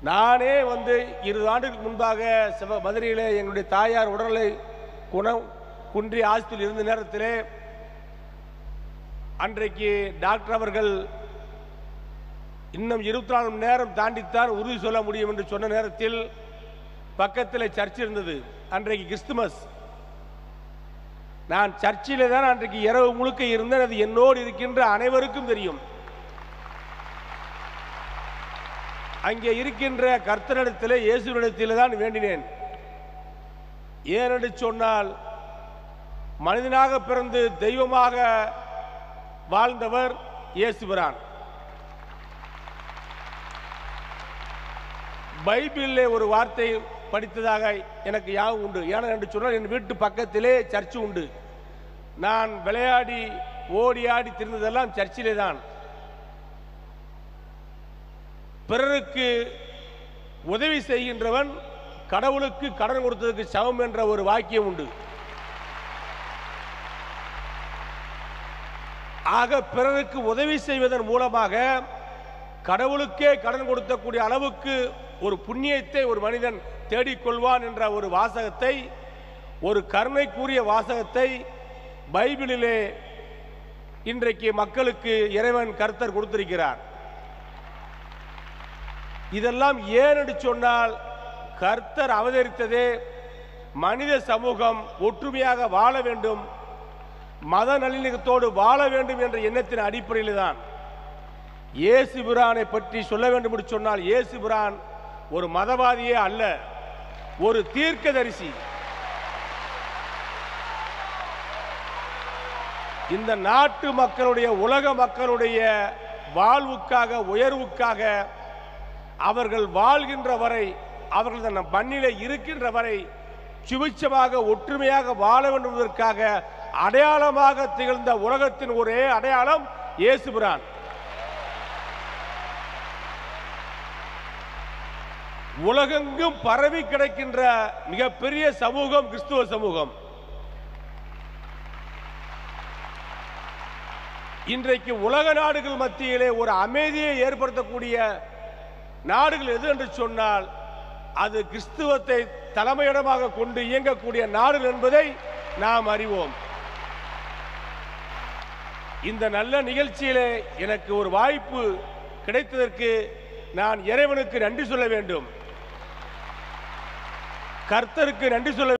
நானே வந்து இருபது ஆண்டுகளுக்கு முன்பாக சிவ மதுரையில் எங்களுடைய தாயார் உடல்நிலை குணம் குன்றி ஆஸ்பத்திரியில் இருந்த நேரத்திலே அன்றைக்கு டாக்டர் அவர்கள் இன்னும் இருபத்தி நாலு மணி நேரம் தாண்டித்தான் உறுதி சொல்ல முடியும் என்று சொன்ன நேரத்தில் பக்கத்தில் சர்ச் இருந்தது அன்றைக்கு கிறிஸ்துமஸ் நான் சர்ச்சிலே தான் அன்றைக்கு இரவு முழுக்க இருந்தேன் அது என்னோடு இருக்கின்ற அனைவருக்கும் தெரியும் அங்கே இருக்கின்ற கர்த்தரிடத்திலே இயேசுவிடத்திலே தான் வேண்டினேன் ஏனென்று சொன்னால் மனிதனாக பிறந்து தெய்வமாக வாழ்ந்தவர் இயேசுபிரான் பைபிளிலே ஒரு வார்த்தை படித்ததாக எனக்கு யாவும் உண்டு ஏன்னா என்று சொன்னால் என் வீட்டு பக்கத்திலே சர்ச்சு உண்டு நான் விளையாடி ஓடி ஆடி திரிந்ததெல்லாம் சர்ச்சிலே தான் பிறருக்கு உதவி செய்கின்றவன் கடவுளுக்கு கடன் கொடுத்ததுக்கு சமம் என்ற ஒரு வாக்கியம் உண்டு ஆக பிறருக்கு உதவி செய்வதன் மூலமாக கடவுளுக்கே கடன் கொடுத்தக்கூடிய அளவுக்கு ஒரு புண்ணியத்தை ஒரு மனிதன் தேடிக்கொள்வான் என்ற ஒரு வாசகத்தை ஒரு கருணைக்குரிய வாசகத்தை பைபிளிலே இன்றைக்கு மக்களுக்கு இறைவன் கர்த்தர் கொடுத்திருக்கிறார் இதெல்லாம் ஏன் என்று சொன்னால் கர்த்தர் அவதரித்ததே மனித சமூகம் ஒற்றுமையாக வாழ வேண்டும் மத நல்லிணக்கத்தோடு வாழ வேண்டும் என்ற எண்ணத்தின் அடிப்படையில் தான் இயேசு பிரானை பற்றி சொல்ல வேண்டும் என்று சொன்னால் இயேசு பிரான் ஒரு மதவாதியே அல்ல ஒரு தீர்க்கதரிசி இந்த நாட்டு மக்களுடைய உலக மக்களுடைய வாழ்வுக்காக உயர்வுக்காக அவர்கள் வாழ்கின்ற வரை அவர்கள் தன் மண்ணிலே இருக்கின்ற வரை சுபிச்சமாக ஒற்றுமையாக வாழ வேண்டும் என்பதற்காக அடையாளமாக திகழ்ந்த உலகத்தின் ஒரே அடையாளம் இயேசுபிரான் உலகெங்கும் பரவி கிடக்கின்ற மிகப்பெரிய சமூகம் கிறிஸ்துவ சமூகம் இன்றைக்கு உலக நாடுகள் மத்தியிலே ஒரு அமைதியை ஏற்படுத்தக்கூடிய நாடுகள் எது என்று சொன்னால் அது கிறிஸ்துவத்தை தலைமையிடமாக கொண்டு இயங்கக்கூடிய நாடுகள் என்பதை நாம் அறிவோம் இந்த நல்ல நிகழ்ச்சியிலே எனக்கு ஒரு வாய்ப்பு கிடைத்ததற்கு நான் இறைவனுக்கு நன்றி சொல்ல வேண்டும் கர்த்தருக்கு நன்றி சொல்ல